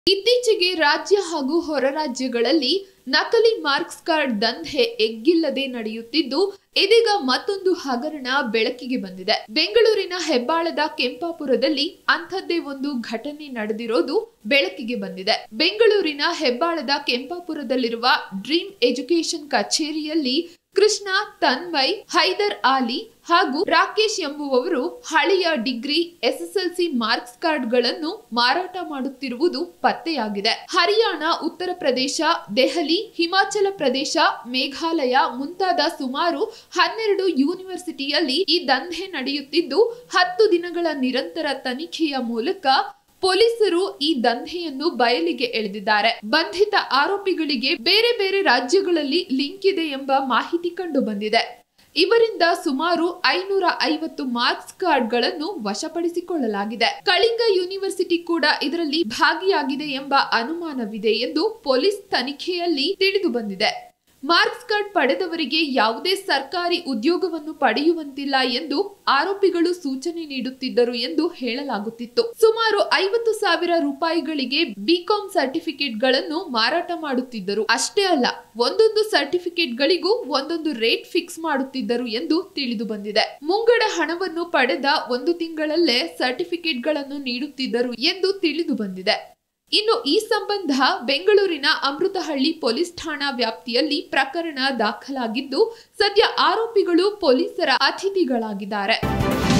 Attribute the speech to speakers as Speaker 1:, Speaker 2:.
Speaker 1: ಇತ್ತೀಚೆಗೆ ರಾಜ್ಯ ಹಾಗೂ ಹೊರ ರಾಜ್ಯಗಳಲ್ಲಿ ನಕಲಿ ಮಾರ್ಕ್ಸ್ ಕಾರ್ಡ್ ದಂಧೆ ಎಗ್ಗಿಲ್ಲದೆ ನಡೆಯುತ್ತಿದ್ದು ಇದೀಗ ಮತ್ತೊಂದು ಹಗರಣ ಬೆಳಕಿಗೆ ಬಂದಿದೆ ಬೆಂಗಳೂರಿನ ಹೆಬ್ಬಾಳದ ಕೆಂಪಾಪುರದಲ್ಲಿ ಅಂಥದ್ದೇ ಒಂದು ಘಟನೆ ನಡೆದಿರೋದು ಬೆಳಕಿಗೆ ಬಂದಿದೆ ಬೆಂಗಳೂರಿನ ಹೆಬ್ಬಾಳದ ಕೆಂಪಾಪುರದಲ್ಲಿರುವ ಡ್ರೀಮ್ ಎಜುಕೇಶನ್ ಕಚೇರಿಯಲ್ಲಿ ಕೃಷ್ಣ ತನ್ಮಯ್ ಹೈದರ್ ಆಲಿ ಹಾಗೂ ರಾಕೇಶ್ ಎಂಬುವವರು ಹಳೆಯ ಡಿಗ್ರಿ ಎಸ್ಎಸ್ಎಲ್ಸಿ ಮಾರ್ಕ್ಸ್ ಕಾರ್ಡ್ಗಳನ್ನು ಮಾರಾಟ ಮಾಡುತ್ತಿರುವುದು ಪತ್ತೆಯಾಗಿದೆ ಹರಿಯಾಣ ಉತ್ತರ ಪ್ರದೇಶ ದೆಹಲಿ ಹಿಮಾಚಲ ಪ್ರದೇಶ ಮೇಘಾಲಯ ಮುಂತಾದ ಸುಮಾರು ಹನ್ನೆರಡು ಯೂನಿವರ್ಸಿಟಿಯಲ್ಲಿ ಈ ದಂಧೆ ನಡೆಯುತ್ತಿದ್ದು ಹತ್ತು ದಿನಗಳ ನಿರಂತರ ತನಿಖೆಯ ಮೂಲಕ ಪೊಲೀಸರು ಈ ದಂಧೆಯನ್ನು ಬಯಲಿಗೆ ಎಳೆದಿದ್ದಾರೆ ಬಂಧಿತ ಆರೋಪಿಗಳಿಗೆ ಬೇರೆ ಬೇರೆ ರಾಜ್ಯಗಳಲ್ಲಿ ಲಿಂಕ್ ಇದೆ ಎಂಬ ಮಾಹಿತಿ ಕಂಡು ಬಂದಿದೆ ಇವರಿಂದ ಸುಮಾರು ಐನೂರ ಐವತ್ತು ಮಾರ್ಕ್ಸ್ ಕಾರ್ಡ್ಗಳನ್ನು ವಶಪಡಿಸಿಕೊಳ್ಳಲಾಗಿದೆ ಕಳಿಂಗ ಯೂನಿವರ್ಸಿಟಿ ಕೂಡ ಇದರಲ್ಲಿ ಭಾಗಿಯಾಗಿದೆ ಎಂಬ ಅನುಮಾನವಿದೆ ಎಂದು ಪೊಲೀಸ್ ತನಿಖೆಯಲ್ಲಿ ತಿಳಿದು ಬಂದಿದೆ ಮಾರ್ಕ್ಸ್ ಕಾರ್ಡ್ ಪಡೆದವರಿಗೆ ಯಾವುದೇ ಸರ್ಕಾರಿ ಉದ್ಯೋಗವನ್ನು ಪಡೆಯುವಂತಿಲ್ಲ ಎಂದು ಆರೋಪಿಗಳು ಸೂಚನೆ ನೀಡುತ್ತಿದ್ದರು ಎಂದು ಹೇಳಲಾಗುತ್ತಿತ್ತು ಸುಮಾರು ಐವತ್ತು ಸಾವಿರ ರೂಪಾಯಿಗಳಿಗೆ ಬಿಕಾಂ ಸರ್ಟಿಫಿಕೇಟ್ಗಳನ್ನು ಮಾರಾಟ ಮಾಡುತ್ತಿದ್ದರು ಅಷ್ಟೇ ಅಲ್ಲ ಒಂದೊಂದು ಸರ್ಟಿಫಿಕೇಟ್ಗಳಿಗೂ ಒಂದೊಂದು ರೇಟ್ ಫಿಕ್ಸ್ ಮಾಡುತ್ತಿದ್ದರು ಎಂದು ತಿಳಿದು ಬಂದಿದೆ ಮುಂಗಡ ಹಣವನ್ನು ಪಡೆದ ಒಂದು ತಿಂಗಳಲ್ಲೇ ಸರ್ಟಿಫಿಕೇಟ್ಗಳನ್ನು ನೀಡುತ್ತಿದ್ದರು ಎಂದು ತಿಳಿದು ಬಂದಿದೆ ಇನ್ನು ಈ ಸಂಬಂಧ ಬೆಂಗಳೂರಿನ ಅಮೃತಹಳ್ಳಿ ಪೊಲೀಸ್ ಠಾಣಾ ವ್ಯಾಪ್ತಿಯಲ್ಲಿ ಪ್ರಕರಣ ದಾಖಲಾಗಿದ್ದು ಸದ್ಯ ಆರೋಪಿಗಳು ಪೊಲೀಸರ ಅತಿಥಿಗಳಾಗಿದ್ದಾರೆ